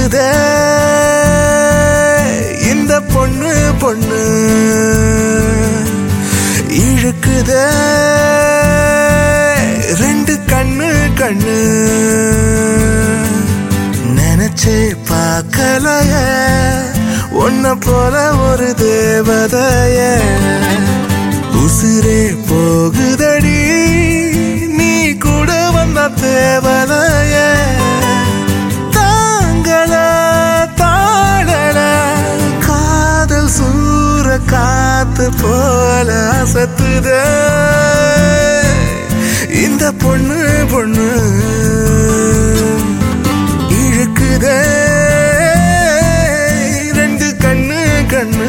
இழுக்குதே இந்த பொண்ணு பொண்ணு இழுக்குதே ரெண்டு கண்ணு கண்ணு நினைச்சே பார்க்கலைய உன்னை போல ஒரு தேவதைய உசிரே போகுதடி நீ கூட வந்த தேவதைய தாங்கள தாழல காதல் சூற காத்து போல அசத்துத இந்த பொண்ணு பொண்ணு இழுக்குதே ரெண்டு கண்ணு கண்ணு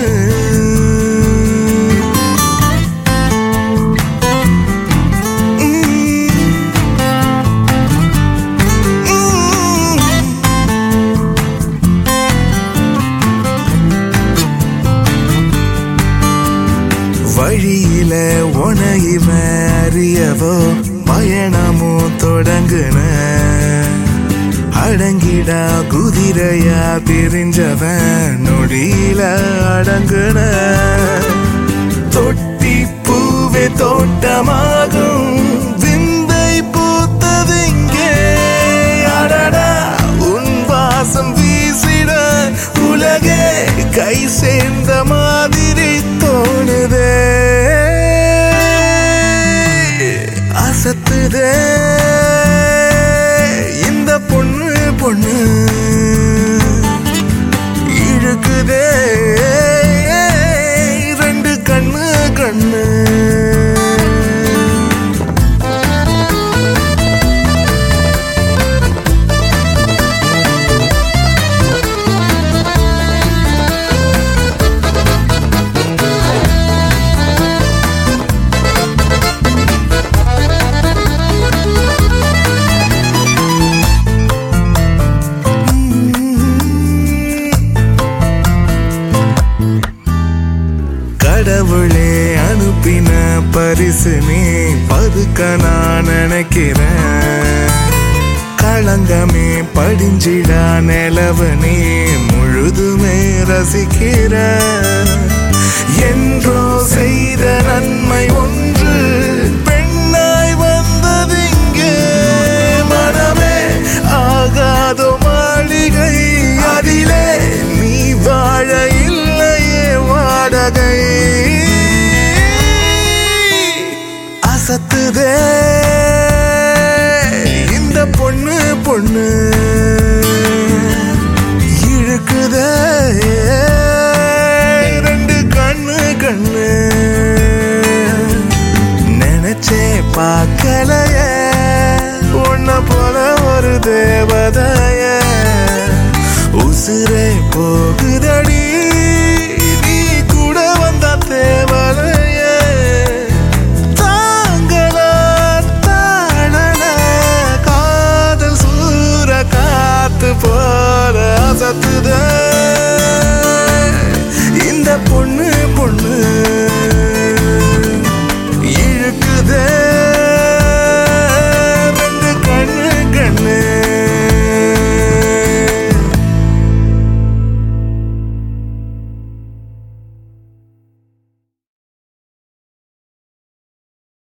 வழியில உனையும அறியவோ பயணமும் தொடங்குன அடங்கிடா குதிரையா பிரிஞ்சவன் நொடியில அடங்குன தொட்டி பூவே தோட்டமாகும் விந்தை பூத்ததிங்கே அடடா உன் வாசம் வீசிட உலகே கை சேர்ந்த மாதிரி தோணுதே அசத்துதே இந்த பொண்ணு பொண்ணு இழுக்குதே ரெண்டு கண்ணு கண்ணு கடவுளே அனுப்பின பரிசு நீ பதுக்க நான் நினைக்கிறேன் களங்கமே படிஞ்சிடா நிலவு நீ முழுதுமே ரசிக்கிற என்றோ செய்த நன்மை ஒன்று பெண்ணாய் வந்தது இங்கே மனமே ஆகாதோ மாளிகை அதிலே நீ வாழ இல்லையே வாடகை அசத்துதே இந்த பொண்ணு பொண்ணு இழுக்குதே ரெண்டு கண்ணு கண்ணு நினைச்சே பார்க்கலைய உன்னை போல ஒரு தேவதைய உசுரே போகுதடி நீ கூட வந்த தேவதைய தாங்கள தாழல காதல் சூற காத்து போல அசத்துத இந்த பொண்ணு பொண்ணு